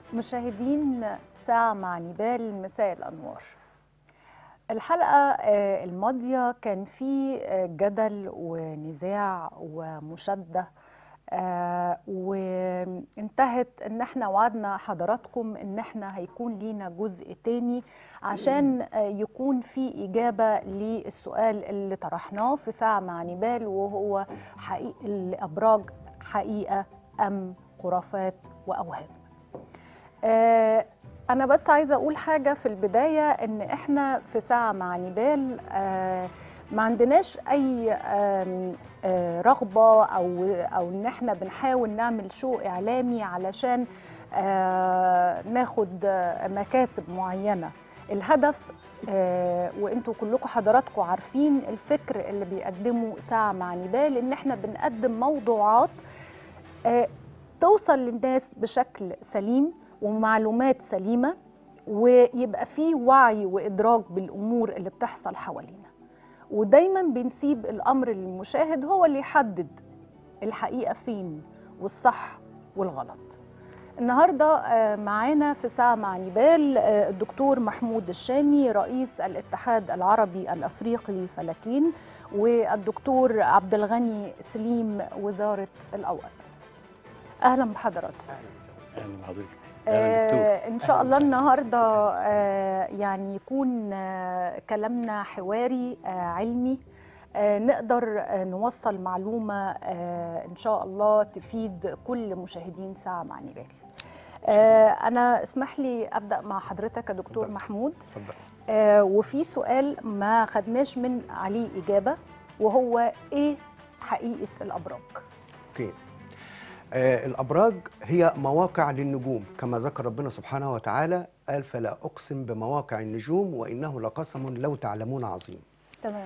مشاهدين ساعة مع نبال مساء الأنوار الحلقة آه، الماضية كان في آه، جدل ونزاع ومشادة آه، وانتهت ان احنا وعدنا حضراتكم ان احنا هيكون لينا جزء تاني عشان آه، يكون في إجابة للسؤال اللي طرحناه في ساعة مع نبال وهو حقيقة الأبراج حقيقة أم خرافات وأوهام آه، أنا بس عايزة أقول حاجة في البداية إن إحنا في ساعة مع نبال آه، ما عندناش أي آم، آه، رغبة أو أو إن إحنا بنحاول نعمل شو إعلامي علشان آه، ناخد آه، مكاسب معينة الهدف آه، وانتوا كلكم حضراتكم عارفين الفكر اللي بيقدمه ساعة مع نبال إن إحنا بنقدم موضوعات آه، توصل للناس بشكل سليم ومعلومات سليمة ويبقى فيه وعي وإدراك بالأمور اللي بتحصل حوالينا ودايما بنسيب الأمر للمشاهد هو اللي يحدد الحقيقة فين والصح والغلط النهاردة آه، معانا في ساعة مع نبال آه، الدكتور محمود الشامي رئيس الاتحاد العربي الأفريقي للفلاكين والدكتور عبد الغني سليم وزارة الأوقاف أهلا بحضراتكم اهلا بحضرتك اهلا دكتور آه ان شاء الله النهارده آه يعني يكون آه كلامنا حواري آه علمي آه نقدر آه نوصل معلومه آه ان شاء الله تفيد كل مشاهدين ساعه مع نبال آه انا اسمح لي ابدا مع حضرتك يا دكتور اتفضل. محمود اتفضل آه وفي سؤال ما خدناش من عليه اجابه وهو ايه حقيقه الابراج اوكي آه الابراج هي مواقع للنجوم كما ذكر ربنا سبحانه وتعالى قال فلا اقسم بمواقع النجوم وانه لقسم لو تعلمون عظيم تمام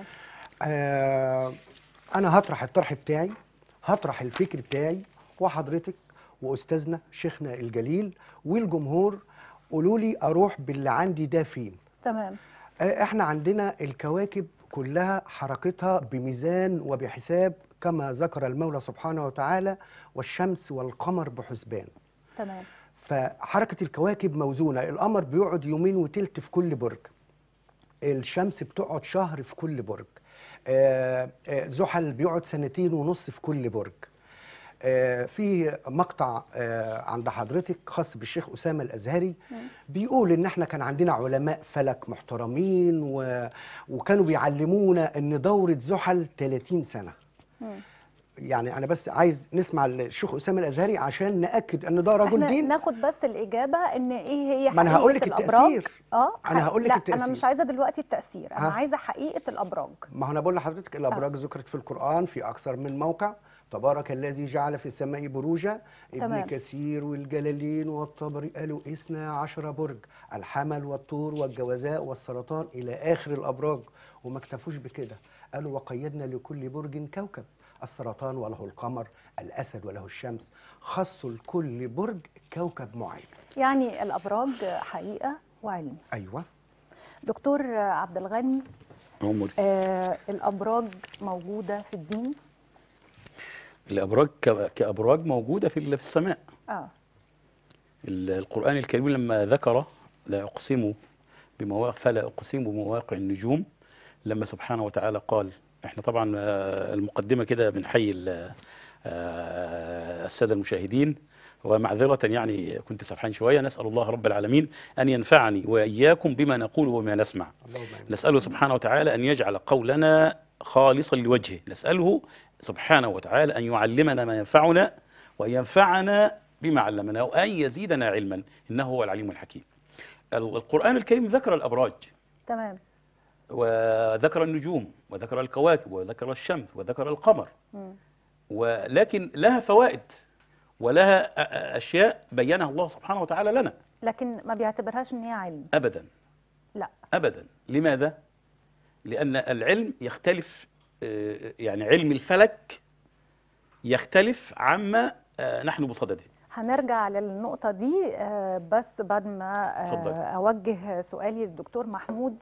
آه انا هطرح الطرح بتاعي هطرح الفكر بتاعي وحضرتك واستاذنا شيخنا الجليل والجمهور قولوا لي اروح باللي عندي ده فين تمام آه، احنا عندنا الكواكب كلها حركتها بميزان وبحساب كما ذكر المولى سبحانه وتعالى والشمس والقمر بحسبان تمام فحركة الكواكب موزونة القمر بيقعد يومين وتلت في كل برج الشمس بتقعد شهر في كل برج آه، آه، زحل بيقعد سنتين ونص في كل برج آه، في مقطع آه، عند حضرتك خاص بالشيخ أسامة الأزهري بيقول إن احنا كان عندنا علماء فلك محترمين و... وكانوا بيعلمونا إن دورة زحل 30 سنة مم. يعني أنا بس عايز نسمع الشيخ أسامة الأزهري عشان نأكد إن ده رجل احنا دين ناخد بس الاجابه ان ايه هي ما أنا حقيقة هقول لك الأبراج. التأثير. اه أنا ح- هقول لك لا التأثير. انا مش عايزه دلوقتي التاثير انا ها؟ عايزه حقيقه الابراج ما هو انا بقول لحضرتك الابراج ذكرت في القران في اكثر من موقع تبارك الذي جعل في السماء بروجا ابن تمام. كثير والجلالين والطبري قالوا اثنا عشر برج الحمل والطور والجوزاء والسرطان الى اخر الابراج وما اكتفوش بكده قالوا وقيدنا لكل برج كوكب السرطان وله القمر الاسد وله الشمس خصوا لكل برج كوكب معين يعني الابراج حقيقه وعلم ايوه دكتور عبد الغني عمري آه الابراج موجوده في الدين الابراج ك- كابراج موجوده في ال- في السماء اه ال- القران الكريم لما ذكر لا اقسم بمواقع فلا اقسم بمواقع النجوم لما سبحانه وتعالى قال احنا طبعا آه، المقدمه كده بنحيي ال- آه، الساده المشاهدين ومعذرة يعني كنت سرحان شوية نسأل الله رب العالمين أن ينفعني وإياكم بما نقول وما نسمع اللهم آمين. نسأله سبحانه وتعالى أن يجعل قولنا خالصا لوجهه نسأله سبحانه وتعالى أن يعلمنا ما ينفعنا وأن ينفعنا بما علمنا وأن يزيدنا علما إنه هو العليم الحكيم ال- القرآن الكريم ذكر الأبراج تمام وذكر النجوم وذكر الكواكب وذكر الشمس وذكر القمر مم. ولكن لها فوائد ولها أ- أ- أشياء بينها الله سبحانه وتعالى لنا لكن ما بيعتبرهاش ان هي علم أبدا لا ابدا لماذا لان العلم يختلف آه، يعني علم الفلك يختلف عما آه، نحن بصدده هنرجع للنقطة دي آه، بس بعد ما اتفضلي. آه، أوجه سؤالي للدكتور محمود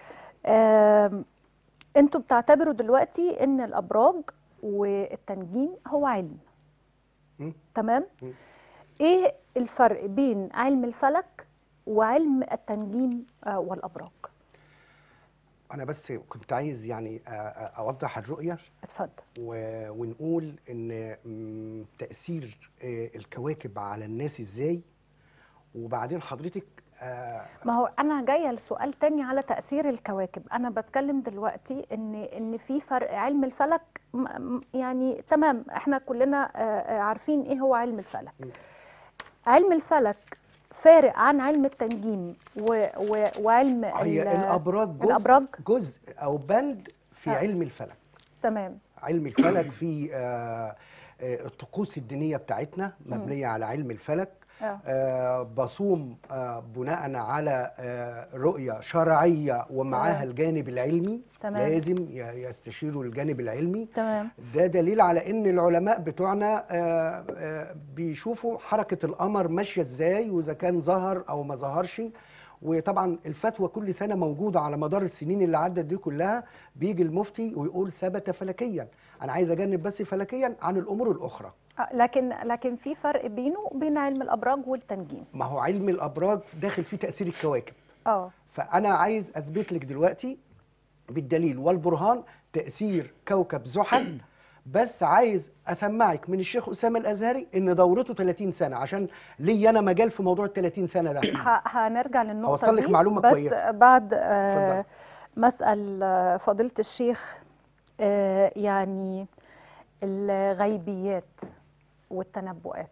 آم، انتوا بتعتبروا دلوقتي ان الأبراج والتنجيم هو علم مم. تمام مم. ايه الفرق بين علم الفلك وعلم التنجيم آه، والابراج انا بس كنت عايز يعني آه، آه، اوضح الرؤيه اتفضل و- ونقول ان مم، تاثير آه، الكواكب على الناس ازاي وبعدين حضرتك آه، ما هو انا جايه لسؤال تاني على تاثير الكواكب انا بتكلم دلوقتي ان ان في فرق علم الفلك م- م- يعني تمام احنا كلنا آه، آه، عارفين ايه هو علم الفلك م. علم الفلك فارق عن علم التنجيم و و وعلم هي ال- الابراج جزء الابراج جزء او بند في آه. علم الفلك تمام علم الفلك في آه، آه، الطقوس الدينيه بتاعتنا مبنيه على علم الفلك اه آه، بصوم آه، بناء على آه، رؤية شرعية ومعاها تمام. الجانب العلمي تمام. لازم ي- يستشيروا الجانب العلمي تمام ده دليل على ان العلماء بتوعنا آه، آه، بيشوفوا حركة القمر ماشية ازاي واذا كان ظهر او ما ظهرش وطبعا الفتوى كل سنة موجودة على مدار السنين اللي عدت دي كلها بيجي المفتي ويقول ثبت فلكيا انا عايز اجنب بس فلكيا عن الامور الاخرى آه، لكن لكن في فرق بينه وبين علم الابراج والتنجيم ما هو علم الابراج داخل فيه تأثير الكواكب اه فانا عايز اثبت لك دلوقتي بالدليل والبرهان تاثير كوكب زحل بس عايز اسمعك من الشيخ اسامه الازهري ان دورته 30 سنه عشان لي انا مجال في موضوع ال 30 سنه ده ه- هنرجع للنقطة أوصل لك دي معلومة بس كويسة. بعد آه اتفضل. مسأل آه، فضيلة الشيخ آه يعني الغيبيات والتنبؤات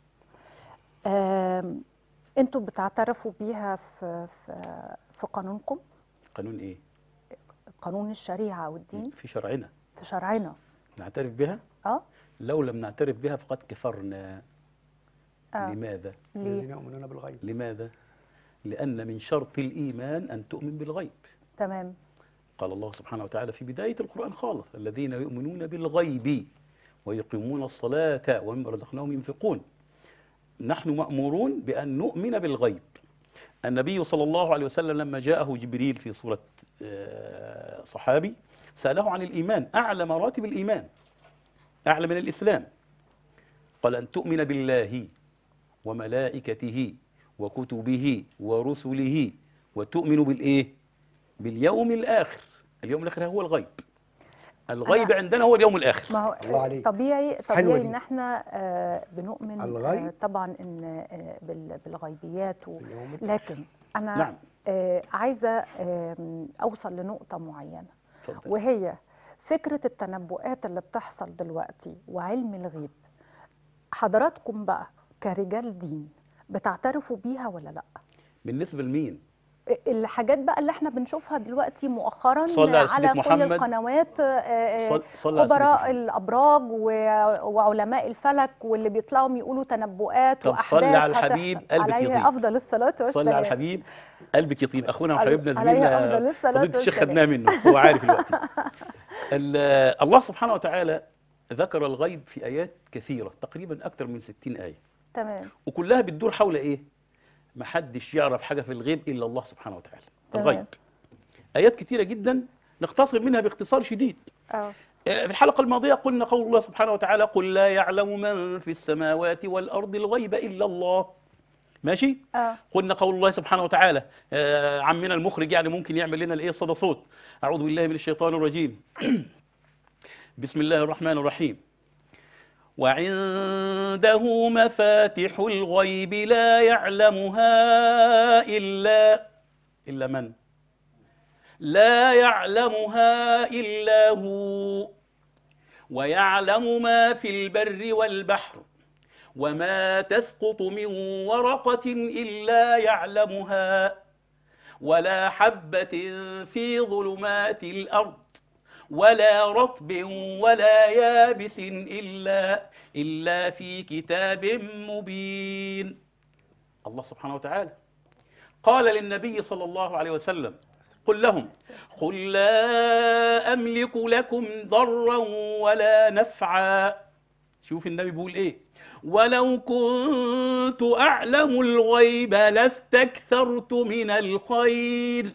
آه انتوا بتعترفوا بيها في في في قانونكم قانون ايه قانون الشريعة والدين في شرعنا في شرعنا نعترف بها اه لو لم نعترف بها فقد كفرنا اه لماذا ليه الذين يؤمنون بالغيب لماذا لان من شرط الايمان ان تؤمن بالغيب تمام قال الله سبحانه وتعالى في بداية القرآن خالص الذين يؤمنون بالغيب ويقيمون الصلاة ومما رزقناهم ينفقون نحن مأمورون بأن نؤمن بالغيب النبي صلى الله عليه وسلم لما جاءه جبريل في صورة آه، صحابي سأله عن الإيمان أعلى مراتب الإيمان أعلى من الإسلام قال أن تؤمن بالله وملائكته وكتبه ورسله وتؤمن بالإيه باليوم الآخر اليوم الآخر هو الغيب الغيب أنا- عندنا هو اليوم الآخر ما هو الله عليك. طبيعي حلوة طبيعي دي. ان احنا آه، بنؤمن الغيب. آه، طبعا ان آه، بال- بالغيبيات و... اليوم لكن انا نعم. آه، عايزه آم، اوصل لنقطه معينه اتفضل. وهي فكره التنبؤات اللي بتحصل دلوقتي وعلم الغيب حضراتكم بقى كرجال دين بتعترفوا بيها ولا لا بالنسبة لمين الحاجات بقى اللي احنا بنشوفها دلوقتي مؤخرا صلي على على سيدك كل محمد. القنوات آه، آه، صل- صلي على سيدك خبراء محمد. الابراج و- وعلماء الفلك واللي بيطلعوا يقولوا تنبؤات طب واحداث صلي على هتحصل. الحبيب، قلبك عليه يطيب. افضل الصلاه والسلام صلي على الحبيب قلبك يطيب اخونا عليه- وحبيبنا عليه زميلنا أفضل الصلاة فضيله الشيخ والسلام. خدناه منه هو عارف الوقت ال- الله سبحانه وتعالى ذكر الغيب في ايات كثيره تقريبا اكثر من 60 ايه تمام وكلها بتدور حول ايه ما حدش يعرف حاجه في الغيب الا الله سبحانه وتعالى تمام. الغيب ايات كثيره جدا نختصر منها باختصار شديد اه في الحلقة الماضية قلنا قول الله سبحانه وتعالى قل لا يعلم من في السماوات والأرض الغيب إلا الله ماشي اه قلنا قول الله سبحانه وتعالى آه عمنا المخرج يعني ممكن يعمل لنا الايه صدى صوت اعوذ بالله من الشيطان الرجيم بسم الله الرحمن الرحيم وعنده مفاتح الغيب لا يعلمها الا الا من لا يعلمها الا هو ويعلم ما في البر والبحر وما تسقط من ورقة إلا يعلمها ولا حبة في ظلمات الأرض ولا رطب ولا يابس إلا إلا في كتاب مبين الله سبحانه وتعالى قال للنبي صلى الله عليه وسلم قل لهم قل لا أملك لكم ضرا ولا نفعا شوف النبي بيقول ايه ولو كنت اعلم الغيب لاستكثرت من الخير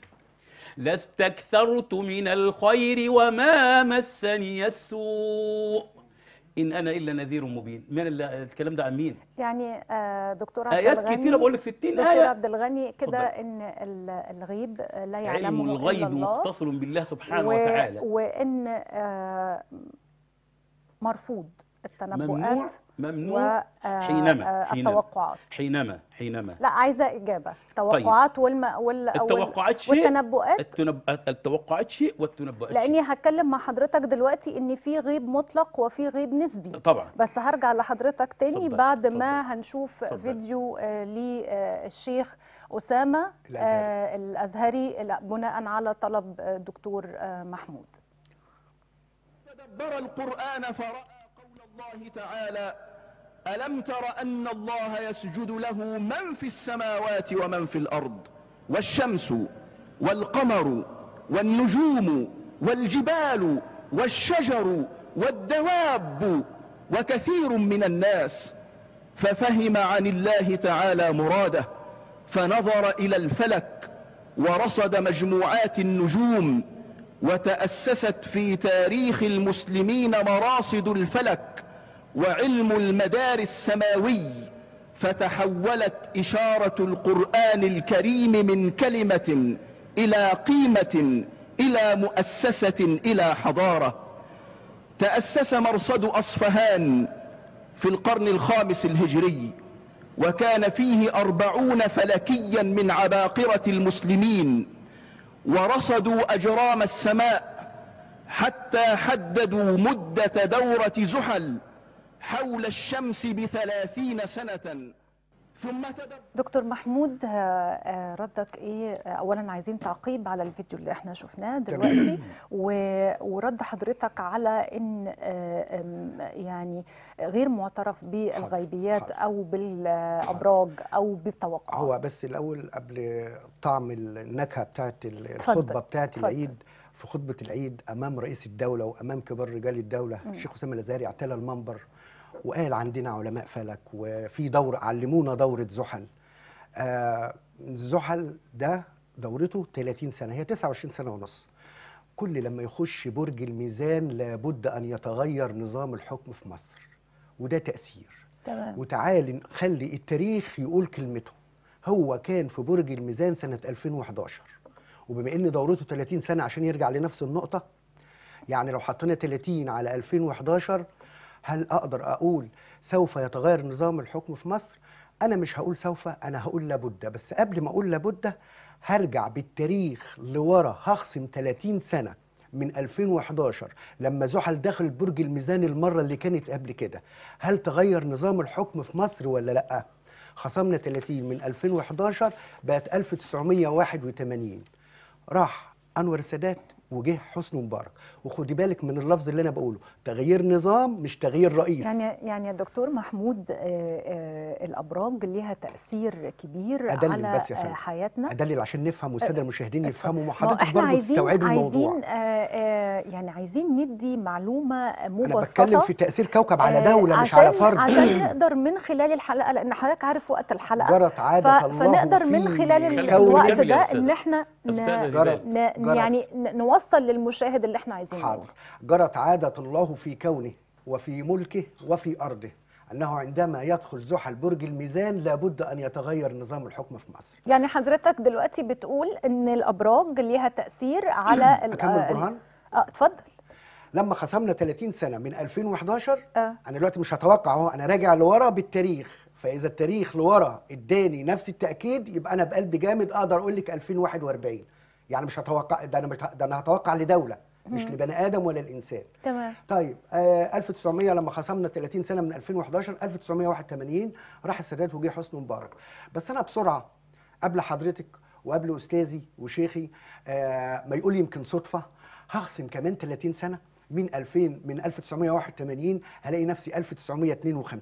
لاستكثرت من الخير وما مسني السوء ان انا الا نذير مبين من اللي الكلام ده عن مين يعني آه، دكتور عبد ايات الغني كتيره بقول لك 60 دكتور ايه عبد الغني كده اتفضل. ان ال- الغيب لا علم يعلمه الا الغيب الله متصل بالله سبحانه و- وتعالى وان آه، مرفوض ممنوع التنبؤات ممنوع حينما حينما والتوقعات حينما حينما لا عايزه اجابه توقعات والم وال التوقعات شيء والتنبؤات التنب... التوقعات شيء والتنبؤات شيء لاني هتكلم مع حضرتك دلوقتي ان في غيب مطلق وفي غيب نسبي طبعا بس هرجع لحضرتك تاني اتفضل، بعد اتفضل. ما هنشوف اتفضل. فيديو آه، للشيخ أسامة الأزهري. آه، الأزهري لا، بناء على طلب آه، دكتور آه، محمود تدبر القرآن فرأى قول الله تعالى ألم تر أن الله يسجد له من في السماوات ومن في الأرض والشمس والقمر والنجوم والجبال والشجر والدواب وكثير من الناس ففهم عن الله تعالى مراده فنظر إلى الفلك ورصد مجموعات النجوم وتأسست في تاريخ المسلمين مراصد الفلك وعلم المدار السماوي فتحولت إشارة القرآن الكريم من كلمة إلى قيمة إلى مؤسسة إلى حضارة تأسس مرصد أصفهان في القرن الخامس الهجري وكان فيه أربعون فلكيا من عباقرة المسلمين ورصدوا أجرام السماء حتى حددوا مدة دورة زحل حول الشمس بثلاثين سنة ثم تدبر دكتور محمود آه، آه، ردك ايه آه، اولا عايزين تعقيب على الفيديو اللي احنا شفناه دلوقتي و- ورد حضرتك على ان آه، آم، يعني غير معترف بالغيبيات حاضر. او بالابراج او بالتوقعات هو بس الاول قبل طعم النكهه بتاعت ال- اتفضل، الخطبه بتاعت اتفضل. العيد في خطبه العيد امام رئيس الدوله وامام كبار رجال الدوله الشيخ اسامه الازهري اعتلى المنبر وقال عندنا علماء فلك وفي دور علمونا دوره زحل آه زحل ده دورته 30 سنه هي 29 سنه ونص كل لما يخش برج الميزان لابد ان يتغير نظام الحكم في مصر وده تاثير تمام وتعالي نخلي التاريخ يقول كلمته هو كان في برج الميزان سنة 2011 وبما ان دورته 30 سنة عشان يرجع لنفس النقطة يعني لو حطينا 30 على 2011 هل اقدر اقول سوف يتغير نظام الحكم في مصر انا مش هقول سوف انا هقول لابد بس قبل ما اقول لابد هرجع بالتاريخ لورا هخصم 30 سنة من 2011 لما زحل دخل برج الميزان المرة اللي كانت قبل كده هل تغير نظام الحكم في مصر ولا لأ خصمنا 30 من 2011 بقت 1981 راح أنور السادات وجه حسني مبارك وخدي بالك من اللفظ اللي انا بقوله تغيير نظام مش تغيير رئيس يعني يعني يا دكتور محمود آه، آه، الابراج ليها تاثير كبير أدلل على بس يا آه، فندم. حياتنا ادلل عشان نفهم والساده المشاهدين يفهموا ما هو وحضرتك احنا برضه عايزين تستوعبي الموضوع عايزين آه، آه، يعني عايزين ندي معلومه انا مبسطه بتكلم في تاثير كوكب على آه، دوله مش عشان على فرد عشان نقدر من خلال الحلقه لان حضرتك عارف وقت الحلقه جرت عادة ف- الله فنقدر في من خلال ال- كون الوقت كامل يا ده أستاذة. ان احنا ن- أستاذة جرت. هلال. ن- جرت. يعني ن- نوصل للمشاهد اللي احنا عايزين حاضر نقوله جرت عادة الله في كونه وفي ملكه وفي أرضه أنه عندما يدخل زحل برج الميزان لابد أن يتغير نظام الحكم في مصر يعني حضرتك دلوقتي بتقول ان الابراج ليها تاثير على ال- أكمل آه، برهان؟ اه اتفضل لما خصمنا 30 سنة من 2011 آه. أنا دلوقتي مش هتوقع أهو أنا راجع لورا بالتاريخ فإذا التاريخ لورا اداني نفس التأكيد يبقى أنا بقلب جامد أقدر أقول لك 2041 يعني مش هتوقع ده أنا مش ه- ده أنا هتوقع لدولة مش لبني آدم ولا الإنسان تمام طيب آه 1900 لما خصمنا 30 سنه من 2011 1981 راح السادات وجه حسني مبارك بس انا بسرعه قبل حضرتك وقبل استاذي وشيخي آه ما يقول يمكن صدفه هخصم كمان 30 سنه من 2000 من 1981 هلاقي نفسي 1952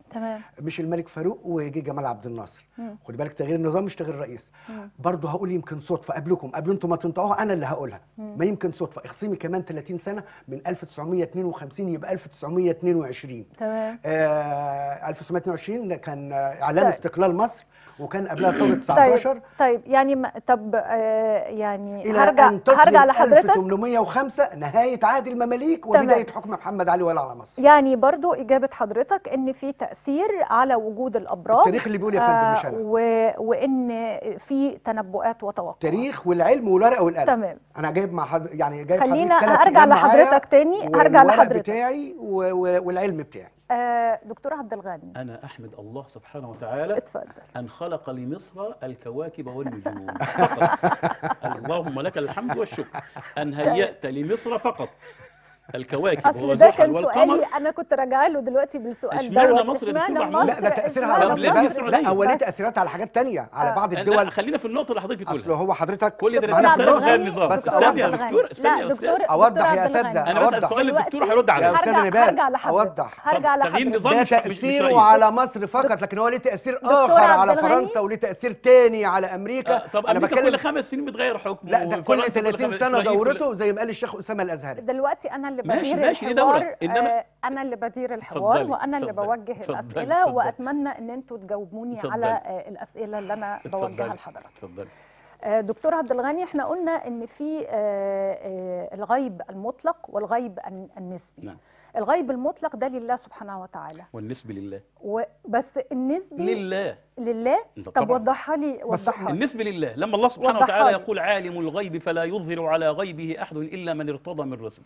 تمام مش الملك فاروق وجي جمال عبد الناصر مم. خد بالك تغيير النظام مش تغيير الرئيس مم. برضه هقول يمكن صدفه قبلكم قبل انتم ما تنطقوها انا اللي هقولها ما يمكن صدفه اخصمي كمان 30 سنه من 1952 يبقى 1922 تمام آه 1922 ده كان آه، اعلان طيب. استقلال مصر وكان قبلها ثوره 19 طيب طيب يعني ما طب آه يعني الى هرجع ان تصل هرجع لحضرتك 1805 نهايه عهد المماليك تمام. وبدايه حكم محمد علي ولا على مصر يعني برضو إجابة حضرتك إن في تأثير على وجود الأبراج التاريخ اللي بيقول يا فندم مش آه، انا و... وإن في تنبؤات وتوقعات التاريخ والعلم والورقه والقلم تمام انا جايب مع حد يعني جايب خلينا حضرتك تلات هرجع أيام معايا لحضرتك تاني هرجع والورق لحضرتك بتاعي و... و... والعلم بتاعي آه دكتور عبد الغني أنا أحمد الله سبحانه وتعالى اتفضل أن خلق لمصر الكواكب والنجوم فقط اللهم لك الحمد والشكر أن هيأت لمصر فقط الكواكب اصل ده والزحل كان سؤالي والقمر انا كنت راجعه له دلوقتي بالسؤال اشمعنى دوت مصر يا اشمعنى دكتور محمود؟ لا ده مصر؟ تاثيرها اشمعنى على طب ليه مصر دي بس السعودية؟ لا هو ليه بس. تاثيرات على حاجات تانية على آه. بعض لا الدول خلينا في النقطة اللي حضرتك اصل بتقولها هو حضرتك كل ده معانا لسه فلوس غير النظام بس استنى يا أوضح. دكتور استنى لا يا دكتور أستاذ أوضح دكتور يا عبد أساتذة، الغني. أنا بسأل أوضح. سؤال للدكتور دلوقتي هيرد يا عليا أستاذ هرجع نبال، هرجع لحضرتك أوضح. هرجع اتفضل. تغيير لحضرتك نظام ده مش- مش- مش تأثيره رأيي. على مصر فقط لكن هو ليه تأثير دكتور آخر عبد على الغني. فرنسا وليه تأثير تاني على أمريكا آه، طب أنا أمريكا بتكلم كل خمس سنين بتغير حكم لا ده كل وفرنسا 30 خمس- سنة إسرائيل كل- دورته زي ما قال الشيخ أسامة الأزهري دلوقتي انا اللي ماشي- بدير ماشي، دي دورة. الحوار إنما- آه انا اللي بدير الحوار اتفضلي، وانا اللي اتفضلي، بوجه اتفضلي، الاسئله اتفضلي. واتمنى ان انتوا تجاوبوني اتفضلي. على آه الاسئله اللي انا بوجهها اتفضلي لحضرتك اتفضلي آه، دكتور عبد الغني احنا قلنا ان في آه، آه، الغيب المطلق والغيب الن- النسبي نعم. الغيب المطلق ده لله سبحانه وتعالى والنسبة لله وبس النسبي لله لله انت طب طبعا وضحها لي بس وضحها لي النسبة لله لما الله سبحانه وضحها وتعالى لي. يقول عالم الغيب فلا يظهر على غيبه أحد إلا من ارتضى من رسول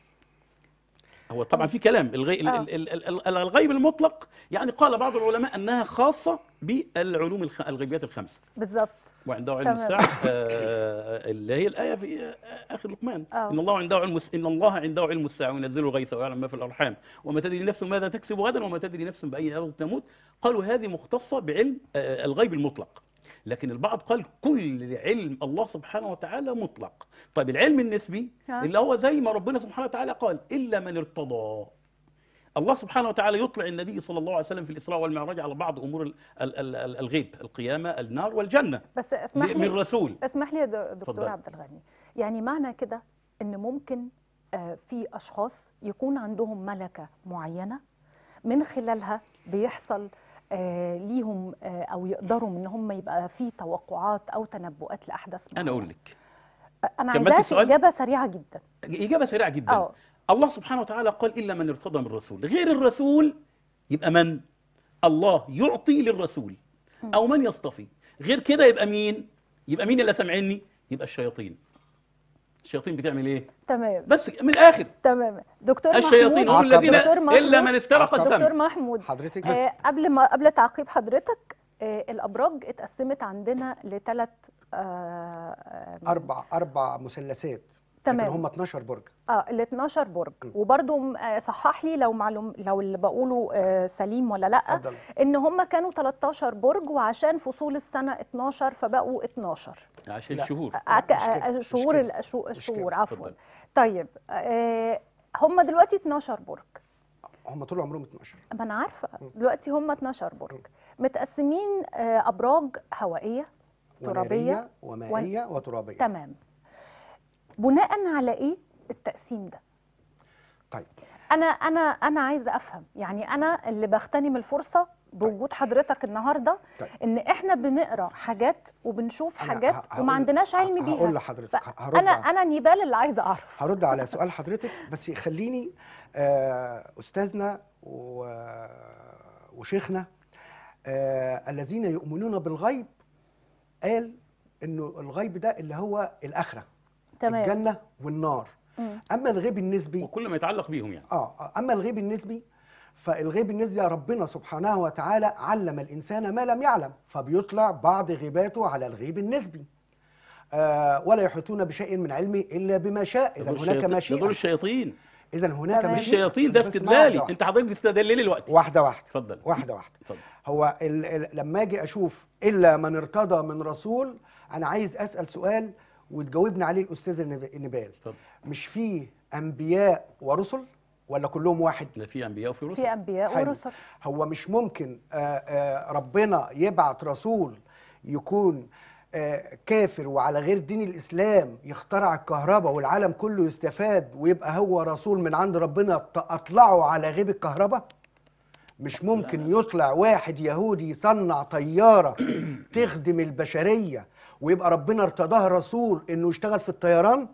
هو طبعا في كلام الغي... ال- آه. ال- ال- ال- ال- الغيب المطلق يعني قال بعض العلماء أنها خاصة بالعلوم الخ... الغيبيات الخمسة بالظبط وعنده علم تمام. الساعة آه، اللي هي الآية في آه، آخر لقمان آه. إن الله عنده علم الس- إن الله عنده علم الساعة وينزل الغيث ويعلم ما في الأرحام وما تدري نفس ماذا تكسب غدا وما تدري نفس بأي أرض تموت قالوا هذه مختصة بعلم آه، الغيب المطلق لكن البعض قال كل علم الله سبحانه وتعالى مطلق طيب العلم النسبي ها. اللي هو زي ما ربنا سبحانه وتعالى قال إلا من ارتضى الله سبحانه وتعالى يطلع النبي صلى الله عليه وسلم في الإسراء والمعراج على بعض أمور ال- ال- ال- ال- الغيب القيامة النار والجنة بس اسمح من لي رسول اسمح لي يا د- دكتور اتفضل. عبد الغني يعني معنى كده ان ممكن آه، في اشخاص يكون عندهم ملكه معينه من خلالها بيحصل آه، ليهم آه، او يقدروا ان هم يبقى في توقعات او تنبؤات لاحداث أنا معينة. أقول لك آه، انا كملت عايزاك السؤال؟ اجابه سريعه جدا إجابة سريعة جدا اه الله سبحانه وتعالى قال إلا من ارتضى من الرسول غير الرسول يبقى من الله يعطي للرسول أو من يصطفي غير كده يبقى مين يبقى مين اللي سامعني يبقى الشياطين الشياطين بتعمل ايه تمام بس من الاخر تمام دكتور الشياطين هم محمود عقب الذين بس. دكتور الا محمود- من استرق عقب. دكتور السمع محمود حضرتك آه، قبل ما قبل تعقيب حضرتك آه، الابراج اتقسمت عندنا لثلاث أربع أربع مثلثات تمام. لكن هم 12 برج اه ال 12 برج م. وبرضو آه، صحح لي لو معلوم لو اللي بقوله آه، سليم ولا لا اتفضل ان هم كانوا 13 برج وعشان فصول السنه 12 فبقوا 12 عشان لا. الشهور آه، ك- مش كده، آه، مش شهور كده، الشو- مش الشهور كده. عفوا اتفضل. طيب آه، هم دلوقتي 12 برج هم طول عمرهم 12 ما انا عارفه دلوقتي هم 12 برج متقسمين آه، ابراج هوائيه ترابيه ونارية ومائية وترابية تمام بناء على ايه التقسيم ده طيب انا انا انا عايزه افهم يعني انا اللي بغتنم الفرصه بوجود حضرتك النهارده طيب. ان احنا بنقرا حاجات وبنشوف أنا حاجات ه- وما هقول- عندناش علم بيها هقول لحضرتك ف- هرد انا على- انا نيبال اللي عايزه اعرف هرد على سؤال حضرتك بس خليني آه، أستاذنا و- وشيخنا آه، الذين يؤمنون بالغيب قال إنه الغيب ده اللي هو الآخرة تمام الجنة والنار مم. أما الغيب النسبي وكل ما يتعلق بيهم يعني اه اما الغيب النسبي فالغيب النسبي ربنا سبحانه وتعالى علم الانسان ما لم يعلم فبيطلع بعض غيباته على الغيب النسبي آه ولا يحيطون بشيء من علمه الا بما شاء اذا دول هناك الشياطين- دول مشيئه الشياطين اذا هناك تمام. مش مشيئه الشياطين ده بس استدلالي واحدة انت حضرتك بتستدللي دلوقتي واحده واحده اتفضل واحده واحده اتفضل هو ال ال لما اجي اشوف الا من ارتضى من رسول انا عايز اسال سؤال وتجاوبني عليه الاستاذ النب- نبال اتفضل مش فيه انبياء ورسل ولا كلهم واحد ده في انبياء وفي رسل في انبياء حلو. ورسل هو مش ممكن آه، آه، ربنا يبعت رسول يكون آه، كافر وعلى غير دين الإسلام يخترع الكهرباء والعالم كله يستفاد ويبقى هو رسول من عند ربنا ط- أطلعه على غيب الكهرباء مش ممكن يطلع واحد يهودي يصنع طيارة تخدم البشرية ويبقى ربنا ارتضاه رسول انه يشتغل في الطيران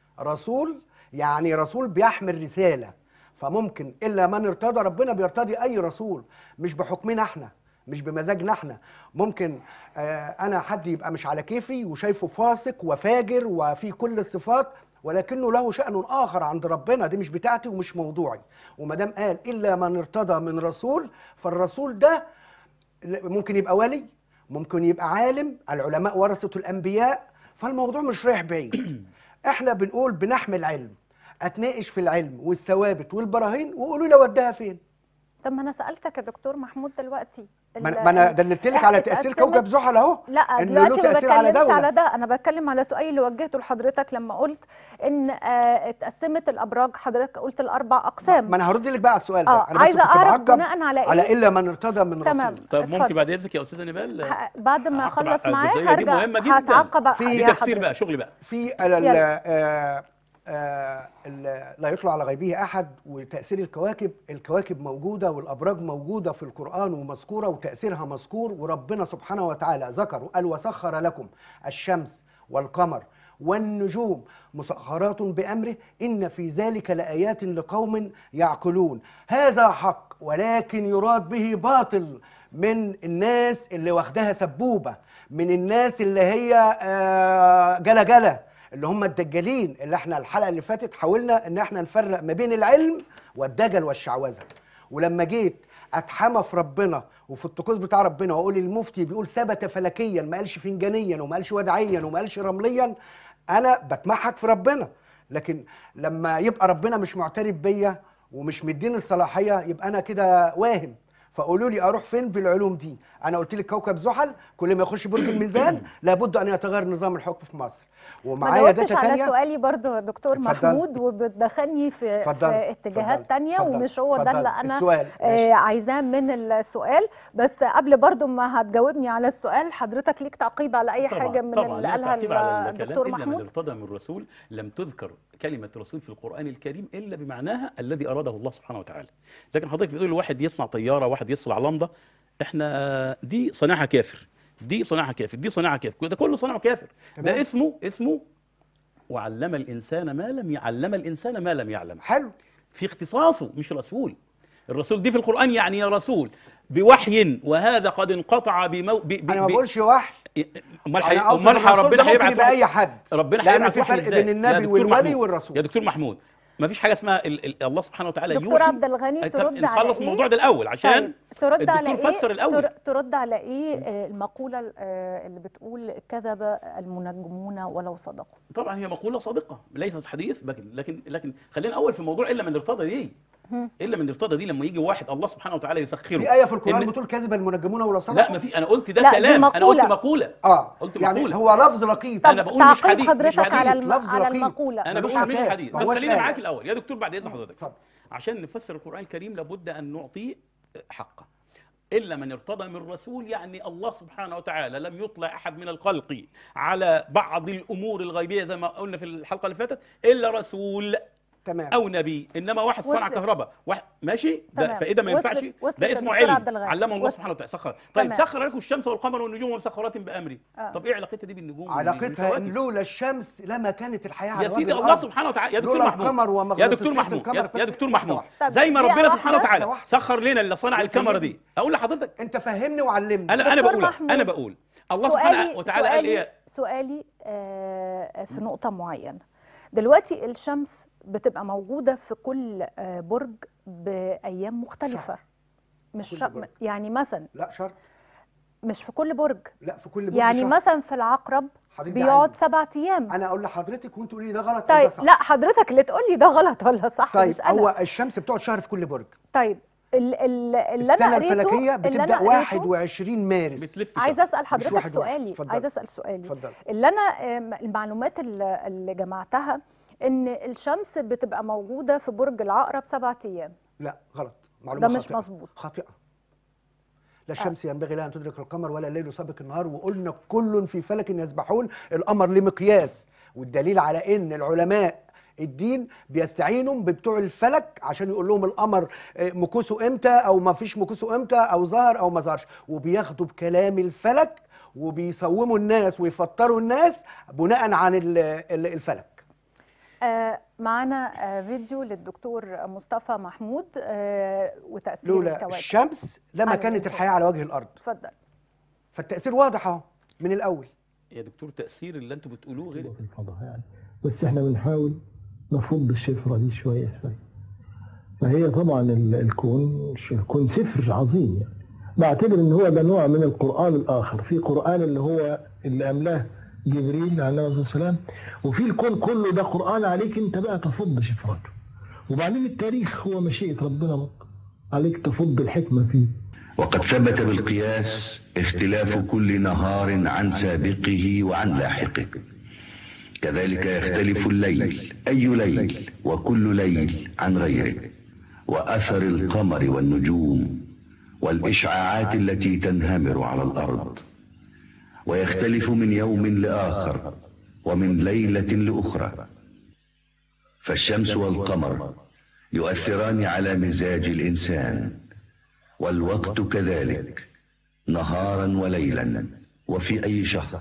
رسول يعني رسول بيحمل رسالة فممكن إلا من ارتضى ربنا بيرتضي أي رسول مش بحكمنا احنا مش بمزاجنا احنا ممكن آه أنا حد يبقى مش على كيفي وشايفه فاسق وفاجر وفي كل الصفات ولكنه له شأن آخر عند ربنا دي مش بتاعتي ومش موضوعي وما دام قال إلا من ارتضى من رسول فالرسول ده ممكن يبقى ولي ممكن يبقى عالم العلماء ورثة الأنبياء فالموضوع مش رايح بعيد احنا بنقول بنحمل علم اتناقش في العلم والثوابت والبراهين وقولوا لي اوديها فين طب ما انا سالتك يا دكتور محمود دلوقتي ما أنا- ال- ما انا دللت لك على تاثير اتقسمت- كوكب زحل اهو لا إن له دلوقتي ما تأثير على بتكلمش دولة. على ده انا بتكلم على سؤالي اللي وجهته لحضرتك لما قلت ان آه، اتقسمت الابراج حضرتك قلت الاربع اقسام ما انا هرد لك بقى على السؤال ده اه انا بس عايزه كنت اعرف بعقب بناء على ايه على الا من ارتضى من تمام رسول طب اتفضل. ممكن بعد اذنك يا استاذه نبال ه- بعد ما هعقب اخلص على معاك الجزئية دي هرجع مهمة جداً. هتعقب في على دي تفسير حضرتك. بقى شغل بقى في ال- ال- يلا. آه، آه، ال- لا يطلع على غيبه احد وتاثير الكواكب الكواكب موجوده والابراج موجوده في القران ومذكوره وتاثيرها مذكور وربنا سبحانه وتعالى ذكر وقال وسخر لكم الشمس والقمر والنجوم مسخرات بامره ان في ذلك لايات لقوم يعقلون هذا حق ولكن يراد به باطل من الناس اللي واخداها سبوبه من الناس اللي هي آه، جلا جلا اللي هم الدجالين اللي احنا الحلقه اللي فاتت حاولنا ان احنا نفرق ما بين العلم والدجل والشعوذه ولما جيت اتحمى في ربنا وفي الطقوس بتاع ربنا واقول المفتي بيقول ثبت فلكيا ما قالش فنجانيا وما قالش ودعيا وما قالش رمليا انا بتمحك في ربنا لكن لما يبقى ربنا مش معترف بيا ومش مديني الصلاحيه يبقى انا كده واهم فقولوا لي اروح فين في العلوم دي انا قلت لك كوكب زحل كل ما يخش برج الميزان لابد ان يتغير نظام الحكم في مصر ما ومعايا جاوبتش داتا على تانية سؤالي برضو يا دكتور اتفضل. محمود وبتدخلني في, اتفضل، في اتجاهات اتفضل، تانية اتفضل، ومش هو ده اتفضل. اللي انا السؤال، آه ماشي. عايزاه من السؤال بس قبل برضو ما هتجاوبني على السؤال حضرتك ليك تعقيب على اي طبعا حاجه من طبعا اللي لا قالها تعقيب على الكلام الدكتور الا من محمود ارتضى من الرسول لم تذكر كلمه رسول في القران الكريم الا بمعناها الذي اراده الله سبحانه وتعالى لكن حضرتك بتقول واحد يصنع طياره واحد يصنع لمضه احنا دي صناعه كافر دي صناعه كافر دي صناعه كافر ده كله صناعه كافر ده تمام. اسمه اسمه وعلم الانسان ما لم يعلم الانسان ما لم يعلم حلو في اختصاصه مش رسول الرسول دي في القرآن يعني يا رسول بوحي وهذا قد انقطع بمو... ب... ب... انا ما ب- بقولش وحي امال حي... انا اقصد امال الرسول ربنا ده ممكن هيبعت يبقى واحد- اي حد ربنا لان هيبعت في وحي فرق إزاي؟ بين يا النبي دكتور والولي محمود، والرسول يا دكتور محمود ما فيش حاجه اسمها ال... ال... الله سبحانه وتعالى دكتور يوحي عبد الغني طب ترد على نخلص إيه؟ الموضوع ده الاول عشان طيب ترد على الدكتور ايه فسر الأول. تر- ترد على ايه آه، المقوله آه، اللي بتقول كذب المنجمون ولو صدقوا طبعا هي مقوله صادقه ليست حديث لكن لكن لكن خلينا الاول في موضوع الا من ارتضى دي الا من ارتضى دي لما يجي واحد الله سبحانه وتعالى يسخره في ايه في القران إن- بتقول كذب المنجمون ولا صدقوا لا ما في انا قلت ده لا، دي كلام انا قلت مقولة. مقوله اه قلت يعني مقولة. هو لفظ لقيط أنا بقول مش تعقيب حديث، مش حضرتك على حديث، الم... لفظ على لقيط. المقوله انا ملوش بقول مش أساس، حديث ما بس هوش خلينا آية. معاك الاول يا دكتور بعد اذن حضرتك اتفضل عشان نفسر القران الكريم لابد ان نعطيه حقه الا من ارتضى من رسول يعني الله سبحانه وتعالى لم يطلع احد من الخلق على بعض الامور الغيبيه زي ما قلنا في الحلقه اللي فاتت الا رسول تمام او نبي انما واحد صنع وصلت. كهرباء واحد ماشي ده تمام. فاذا ما ينفعش وصلت- وصلت ده اسمه الدكتور علم عبد الغني. علمه الله وصلت. سبحانه وتعالى سخر طيب تمام. سخر لكم الشمس والقمر والنجوم مسخرات بامري آه. طب ايه علاقتها دي بالنجوم علاقتها ان والكواكب؟ لولا الشمس لما كانت الحياه على يا وجه سيدي الله الأرض. سبحانه وتعالى يا دكتور لولا محمود القمر يا ومغناطيسية دكتور محمود القمر يا, بس يا دكتور واحدة محمود واحدة. طب زي ما دقيقة ربنا واحدة. سبحانه وتعالى واحدة. سخر لنا اللي صنع يا الكاميرا سيدي. دي اقول لحضرتك انت فهمني وعلمني انا انا دكتور بقول لك محمود. انا بقول الله سبحانه سؤالي وتعالى قال سؤالي ايه سؤالي آه، في نقطة معينة دلوقتي الشمس بتبقى موجودة في كل آه، برج بأيام مختلفة شهر. مش كل شا... برج. يعني مثلا لا شرط مش في كل برج لا في كل برج يعني شهر. مثلا في العقرب حضرتك بيقعد عندي. سبعة أيام انا اقول لحضرتك وانت تقولي لي ده غلط أو ده طيب صح لا حضرتك اللي تقول لي ده غلط ولا صح طيب مش أنا هو الشمس بتقعد شهر في كل برج طيب ال- ال- اللي السنه أنا قريته الفلكيه اللي بتبدا أنا قريته- 21 مارس بتلف شهر. عايزه اسال حضرتك واحد واحد. سؤالي اتفضل. عايزه اسال سؤالي اتفضل اللي انا آم، المعلومات اللي اللي جمعتها ان الشمس بتبقى موجوده في برج العقرب سبعة ايام لا غلط معلومه ده مش خاطئة. مظبوط. خاطئه لا الشمس ينبغي لها ان تدرك القمر ولا الليل سابق النهار وقلنا كل في فلك يسبحون القمر لمقياس والدليل على ان العلماء الدين بيستعينوا ببتوع الفلك عشان يقول لهم القمر آه، مكوسه امتى او ما فيش مكوسه امتى او ظهر او ما ظهرش وبياخدوا بكلام الفلك وبيصوموا الناس ويفطروا الناس بناء عن ال- ال- الفلك آه معانا آه فيديو للدكتور مصطفى محمود آه وتاثير لولا الكواكب الشمس لما على كانت الإنسان. الحياه على وجه الارض اتفضل فالتاثير واضح اهو من الاول يا دكتور تاثير اللي انتوا بتقولوه غير في الفضاء يعني بس احنا بنحاول نفض الشفرة دي شوية شوية فهي طبعا ال- الكون الكون سفر عظيم يعني بعتبر ان هو ده نوع من القرآن الآخر في قرآن اللي هو اللي أملاه جبريل عليه الصلاة والسلام وفي الكون كله ده قرآن عليك انت بقى تفض شفرته وبعدين التاريخ هو مشيئة ربنا بقى عليك تفض الحكمة فيه وقد ثبت بالقياس اختلاف كل نهار عن سابقه وعن لاحقه كذلك يختلف الليل اي ليل وكل ليل عن غيره واثر القمر والنجوم والاشعاعات التي تنهمر على الارض ويختلف من يوم لاخر ومن ليله لاخرى فالشمس والقمر يؤثران على مزاج الانسان والوقت كذلك نهارا وليلا وفي اي شهر